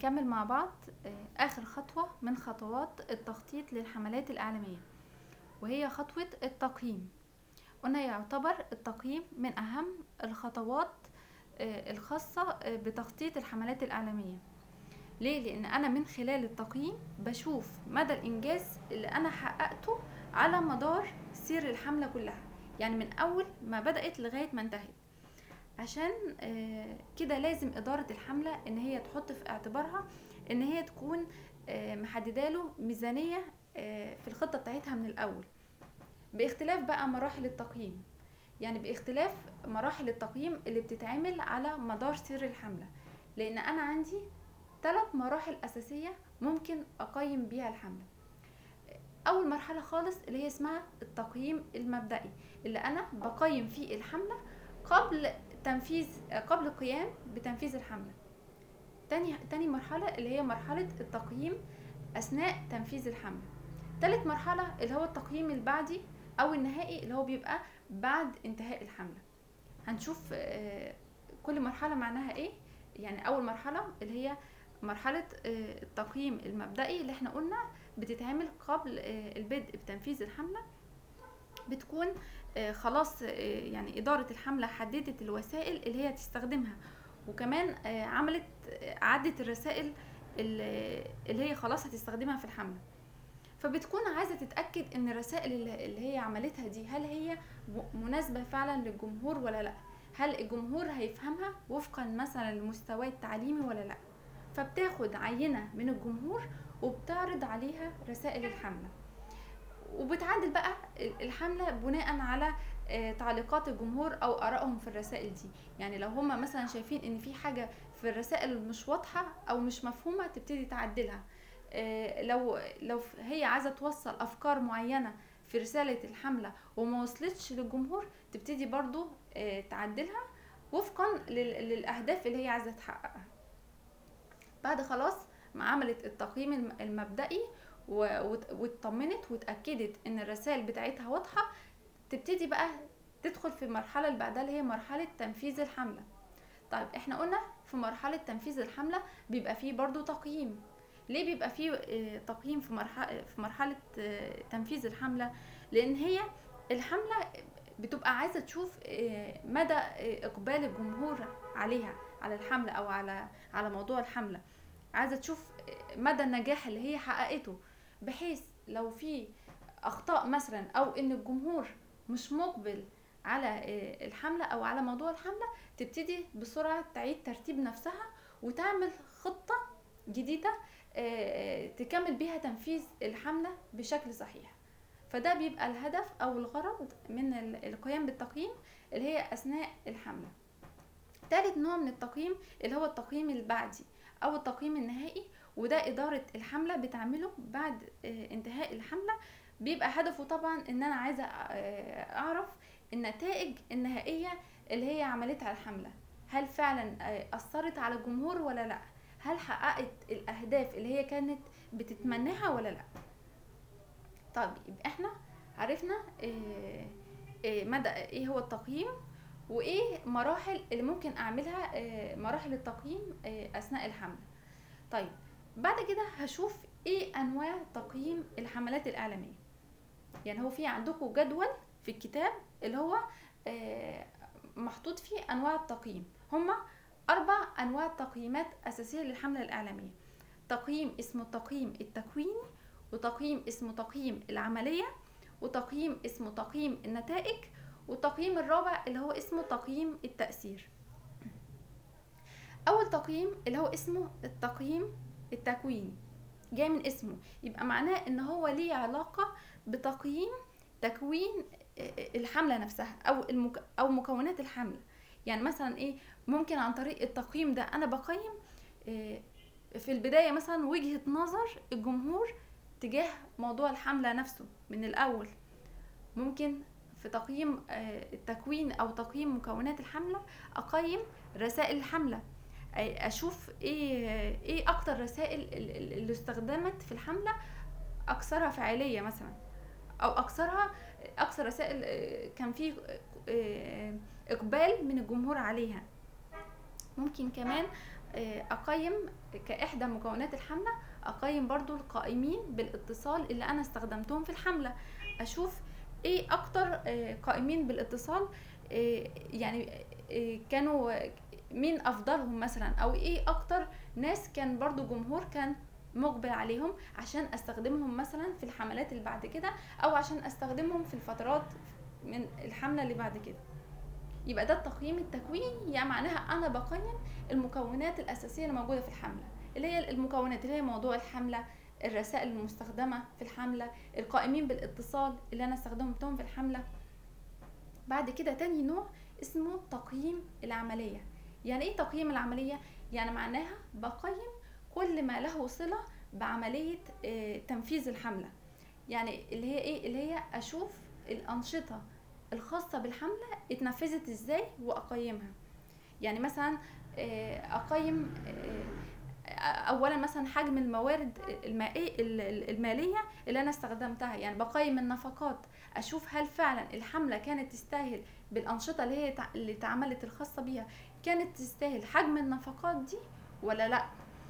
نكمل مع بعض آه، آخر خطوة من خطوات التخطيط للحملات الإعلامية وهي خطوة التقييم قلنا يعتبر التقييم من أهم الخطوات آه، الخاصة آه، بتخطيط الحملات الإعلامية ليه؟ لأن أنا من خلال التقييم بشوف مدى الإنجاز اللي أنا حققته على مدار سير الحملة كلها يعني من أول ما بدأت لغاية ما انتهت عشان آه، كده لازم إدارة الحملة إن هي تحط في اعتبارها إن هي تكون آه، محددة له ميزانية آه، في الخطة بتاعتها من الأول باختلاف بقى مراحل التقييم يعني باختلاف مراحل التقييم اللي بتتعمل على مدار سير الحملة لأن أنا عندي ثلاث مراحل أساسية ممكن أقيم بيها الحملة أول مرحلة خالص اللي هي اسمها التقييم المبدئي اللي أنا بقيم فيه الحملة قبل تنفيذ قبل القيام بتنفيذ الحملة تاني تاني مرحلة اللي هي مرحلة التقييم أثناء تنفيذ الحملة تالت مرحلة اللي هو التقييم البعدي أو النهائي اللي هو بيبقى بعد انتهاء الحملة هنشوف آه، كل مرحلة معناها ايه يعني أول مرحلة اللي هي مرحلة آه، التقييم المبدئي اللي احنا قلنا بتتعمل قبل آه، البدء بتنفيذ الحملة بتكون آه، خلاص آه، يعني إدارة الحملة حددت الوسائل اللي هي تستخدمها وكمان آه، عملت آه، عدت الرسائل اللي اللي هي خلاص هتستخدمها في الحملة فبتكون عايزة تتأكد ان الرسائل اللي اللي هي عملتها دي هل هي م- مناسبة فعلا للجمهور ولا لا هل الجمهور هيفهمها وفقا مثلا لمستواه التعليمي ولا لا فبتاخد عينة من الجمهور وبتعرض عليها رسائل الحملة وبتعدل بقى ال- الحملة بناء على آه، تعليقات الجمهور او ارائهم في الرسائل دي يعني لو هما مثلا شايفين ان في حاجة في الرسائل مش واضحة او مش مفهومة تبتدي تعدلها آه، لو لو ف- هي عايزة توصل افكار معينة في رسالة الحملة وما وصلتش للجمهور تبتدي برضو آه، تعدلها وفقا لل- للاهداف اللي هي عايزة تحققها بعد خلاص ما عملت التقييم الم- المبدئي و- وت- واطمنت واتاكدت ان الرسائل بتاعتها واضحه تبتدي بقى تدخل في المرحله اللي بعدها اللي هي مرحله تنفيذ الحمله طيب احنا قلنا في مرحله تنفيذ الحمله بيبقى فيه برضو تقييم ليه بيبقى فيه آه، تقييم في مرحله في مرحله آه، تنفيذ الحمله لان هي الحمله بتبقى عايزه تشوف آه، مدى آه، اقبال الجمهور عليها على الحمله او على على موضوع الحمله عايزه تشوف مدى النجاح اللي هي حققته بحيث لو في اخطاء مثلا او ان الجمهور مش مقبل على آه، الحمله او على موضوع الحمله تبتدي بسرعه تعيد ترتيب نفسها وتعمل خطه جديده آه، تكمل بيها تنفيذ الحمله بشكل صحيح فده بيبقى الهدف او الغرض من ال- القيام بالتقييم اللي هي اثناء الحمله تالت نوع من التقييم اللي هو التقييم البعدي او التقييم النهائي وده اداره الحمله بتعمله بعد آه، انتهاء الحمله بيبقى هدفه طبعا ان انا عايزه آه، اعرف النتائج النهائيه اللي هي عملتها الحمله هل فعلا آه، اثرت على الجمهور ولا لا هل حققت الاهداف اللي هي كانت بتتمناها ولا لا طيب يبقى احنا عرفنا آه، آه، مدى ايه هو التقييم وايه مراحل اللي ممكن اعملها آه، مراحل التقييم آه، اثناء الحمله طيب بعد كده هشوف ايه انواع تقييم الحملات الاعلاميه يعني هو في عندكم جدول في الكتاب اللي هو آه، محطوط فيه انواع التقييم هما اربع انواع تقييمات اساسيه للحمله الاعلاميه تقييم اسمه التقييم التكويني وتقييم اسمه تقييم العمليه وتقييم اسمه تقييم النتائج والتقييم الرابع اللي هو اسمه تقييم التأثير أول تقييم اللي هو اسمه التقييم التكويني جاي من اسمه يبقى معناه ان هو ليه علاقة بتقييم تكوين الحملة نفسها او المك... او مكونات الحملة يعني مثلا ايه ممكن عن طريق التقييم ده انا بقيم إيه، في البداية مثلا وجهة نظر الجمهور تجاه موضوع الحملة نفسه من الاول ممكن في تقييم آه، التكوين او تقييم مكونات الحمله اقيم رسائل الحمله أي- اشوف ايه ايه اكتر رسائل ال- ال- اللي استخدمت في الحمله اكثرها فاعليه مثلا او اكثرها اكثر رسائل آه، كان فيه آه، اقبال من الجمهور عليها ممكن كمان آه، اقيم كاحدى مكونات الحمله اقيم برضو القائمين بالاتصال اللي انا استخدمتهم في الحمله اشوف ايه اكتر آه، قائمين بالاتصال آه، يعني آه، كانوا مين افضلهم مثلا او ايه اكتر ناس كان برضو جمهور كان مقبل عليهم عشان استخدمهم مثلا في الحملات اللي بعد كده او عشان استخدمهم في الفترات من الحملة اللي بعد كده يبقى ده التقييم التكويني يعني معناها انا بقيم المكونات الاساسيه اللي موجوده في الحمله اللي هي المكونات اللي هي موضوع الحمله الرسائل المستخدمه في الحمله القائمين بالاتصال اللي انا استخدمتهم في الحمله بعد كده تاني نوع اسمه تقييم العمليه يعني ايه تقييم العمليه يعني معناها بقيم كل ما له صله بعمليه آه، تنفيذ الحمله يعني اللي هي ايه اللي هي اشوف الانشطه الخاصه بالحمله اتنفذت ازاي واقيمها يعني مثلا آه، اقيم آه، اولا مثلا حجم الموارد المائية الماليه اللي انا استخدمتها يعني بقيم النفقات اشوف هل فعلا الحمله كانت تستاهل بالانشطه اللي هي تع- اللي اتعملت الخاصه بيها كانت تستاهل حجم النفقات دي ولا لا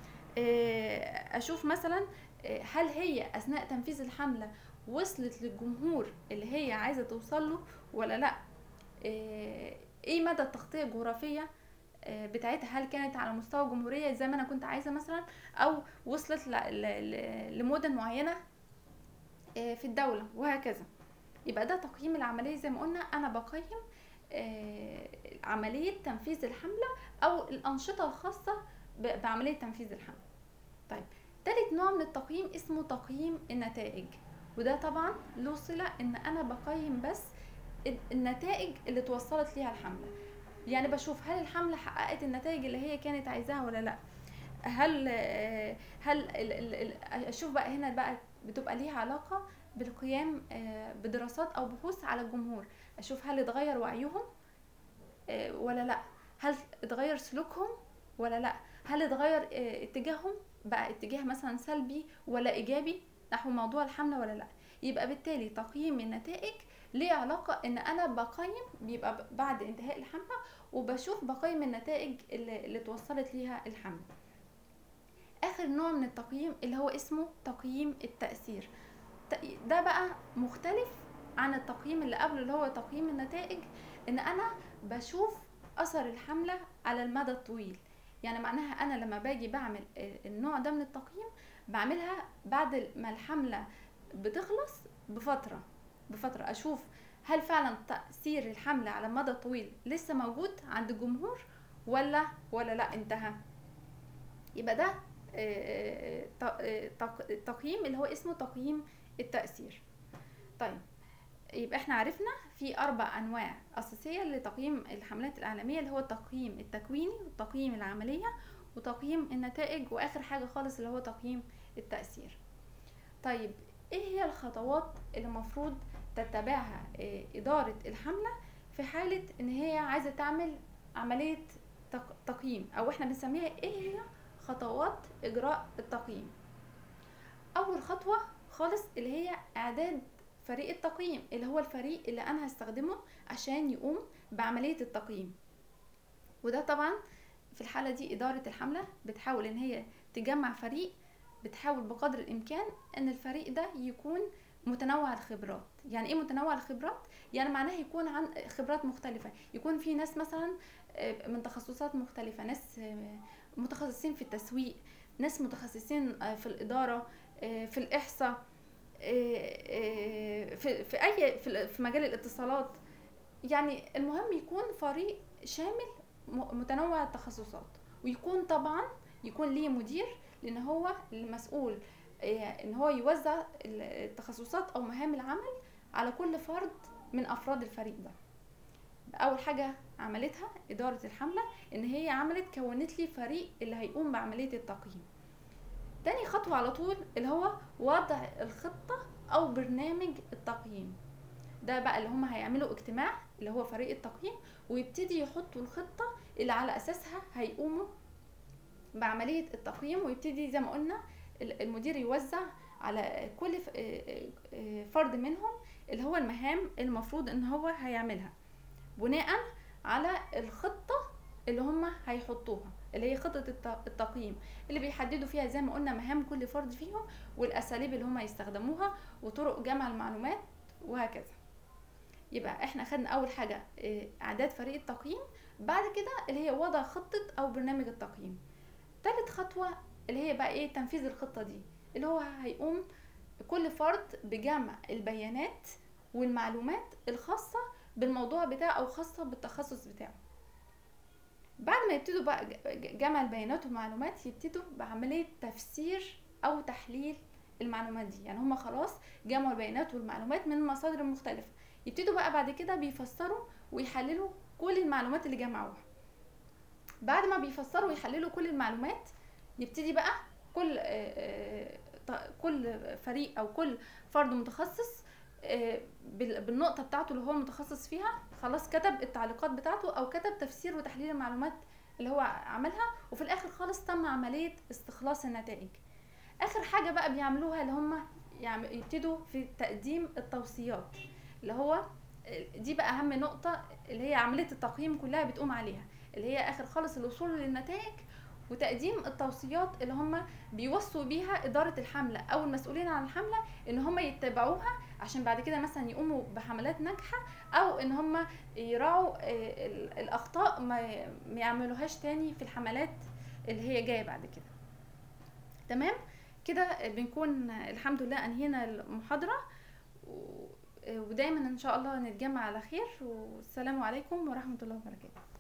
آه، اشوف مثلا آه، هل هي اثناء تنفيذ الحمله وصلت للجمهور اللي هي عايزه توصل له ولا لا آه، ايه مدى التغطيه الجغرافيه آه، بتاعتها هل كانت على مستوى جمهوريه زي ما انا كنت عايزه مثلا او وصلت ل- ل- ل- لمدن معينه آه، في الدوله وهكذا يبقى ده تقييم العمليه زي ما قلنا انا بقيم آه، عمليه تنفيذ الحمله او الانشطه الخاصه ب- بعمليه تنفيذ الحمله طيب تالت نوع من التقييم اسمه تقييم النتائج وده طبعا له صله ان انا بقيم بس ال- النتائج اللي توصلت ليها الحمله يعني بشوف هل الحمله حققت النتائج اللي هي كانت عايزاها ولا لا هل آه، هل ال- ال- ال- اشوف بقى هنا بقى بتبقى ليها علاقه بالقيام آه، بدراسات او بحوث على الجمهور اشوف هل اتغير وعيهم آه، ولا لا هل اتغير سلوكهم ولا لا هل اتغير آه، اتجاههم بقى اتجاه مثلا سلبي ولا ايجابي نحو موضوع الحمله ولا لا يبقى بالتالي تقييم النتائج ليه علاقة ان انا بقيم بيبقى ب- بعد انتهاء الحملة وبشوف بقيم النتائج اللي, اللي توصلت ليها الحملة اخر نوع من التقييم اللي هو اسمه تقييم التأثير ت- ده بقى مختلف عن التقييم اللي قبله اللي هو تقييم النتائج ان انا بشوف اثر الحملة على المدى الطويل يعني معناها انا لما باجي بعمل آه، النوع ده من التقييم بعملها بعد ما الحملة بتخلص بفترة بفترة اشوف هل فعلا تأثير الحملة على المدى الطويل لسه موجود عند الجمهور ولا ولا لا انتهى يبقى ده آه، ت- آه، تق- تقييم اللي هو اسمه تقييم التأثير طيب يبقى احنا عرفنا في اربع انواع اساسيه لتقييم الحملات الاعلاميه اللي هو التقييم التكويني والتقييم العمليه وتقييم النتائج واخر حاجه خالص اللي هو تقييم التاثير طيب ايه هي الخطوات اللي المفروض تتبعها آه، اداره الحمله في حاله ان هي عايزه تعمل عمليه تق- تقييم او احنا بنسميها ايه هي خطوات اجراء التقييم اول خطوه خالص اللي هي اعداد فريق التقييم اللي هو الفريق اللي انا هستخدمه عشان يقوم بعمليه التقييم وده طبعا في الحاله دي اداره الحمله بتحاول ان هي تجمع فريق بتحاول بقدر الامكان ان الفريق ده يكون متنوع الخبرات يعني ايه متنوع الخبرات يعني معناه يكون عن خبرات مختلفه يكون في ناس مثلا آه، من تخصصات مختلفه ناس آه، متخصصين في التسويق ناس متخصصين آه، في الاداره آه، في الاحصاء آه، آه، في في اي في في مجال الاتصالات يعني المهم يكون فريق شامل م- متنوع التخصصات ويكون طبعا يكون ليه مدير لان هو المسؤول آه، ان هو يوزع ال- التخصصات او مهام العمل على كل فرد من افراد الفريق ده اول حاجه عملتها اداره الحمله ان هي عملت كونت لي فريق اللي هيقوم بعمليه التقييم تاني خطوه على طول اللي هو وضع الخطه او برنامج التقييم ده بقى اللي هم هيعملوا اجتماع اللي هو فريق التقييم ويبتدي يحطوا الخطه اللي على اساسها هيقوموا بعمليه التقييم ويبتدي زي ما قلنا ال- المدير يوزع على كل ف- آه، آه، فرد منهم اللي هو المهام المفروض ان هو هيعملها بناء على الخطه اللي هم هيحطوها اللي هي خطة الت- التقييم اللي بيحددوا فيها زي ما قلنا مهام كل فرد فيهم والأساليب اللي هم يستخدموها وطرق جمع المعلومات وهكذا يبقى احنا خدنا أول حاجة اه، إعداد فريق التقييم بعد كده اللي هي وضع خطة أو برنامج التقييم تالت خطوة اللي هي بقى ايه تنفيذ الخطة دي اللي هو هيقوم كل فرد بجمع البيانات والمعلومات الخاصة بالموضوع بتاعه أو خاصة بالتخصص بتاعه بعد ما يبتدوا بقى ج- جمع البيانات والمعلومات يبتدوا بعملية تفسير أو تحليل المعلومات دي يعني هما خلاص جمعوا البيانات والمعلومات من المصادر المختلفة يبتدوا بقى بعد كده بيفسروا ويحللوا كل المعلومات اللي جمعوها بعد ما بيفسروا ويحللوا كل المعلومات يبتدي بقى كل آه، آه، ط- كل فريق او كل فرد متخصص آه، بال- بالنقطة بتاعته اللي هو متخصص فيها خلاص كتب التعليقات بتاعته او كتب تفسير وتحليل المعلومات اللي هو عملها وفي الاخر خالص تم عملية استخلاص النتائج اخر حاجة بقى بيعملوها اللي هم يعم- يبتدوا في تقديم التوصيات اللي هو دي بقى اهم نقطة اللي هي عملية التقييم كلها بتقوم عليها اللي هي اخر خالص الوصول للنتائج وتقديم التوصيات اللي هم بيوصوا بيها إدارة الحملة أو المسؤولين عن الحملة إن هم يتبعوها عشان بعد كده مثلا يقوموا بحملات ناجحة أو إن هم يراعوا آه، ال- الأخطاء ما ما يعملوهاش تاني في الحملات اللي هي جاية بعد كده تمام كده بنكون الحمد لله أنهينا المحاضرة و- ودايما إن شاء الله نتجمع على خير والسلام عليكم ورحمة الله وبركاته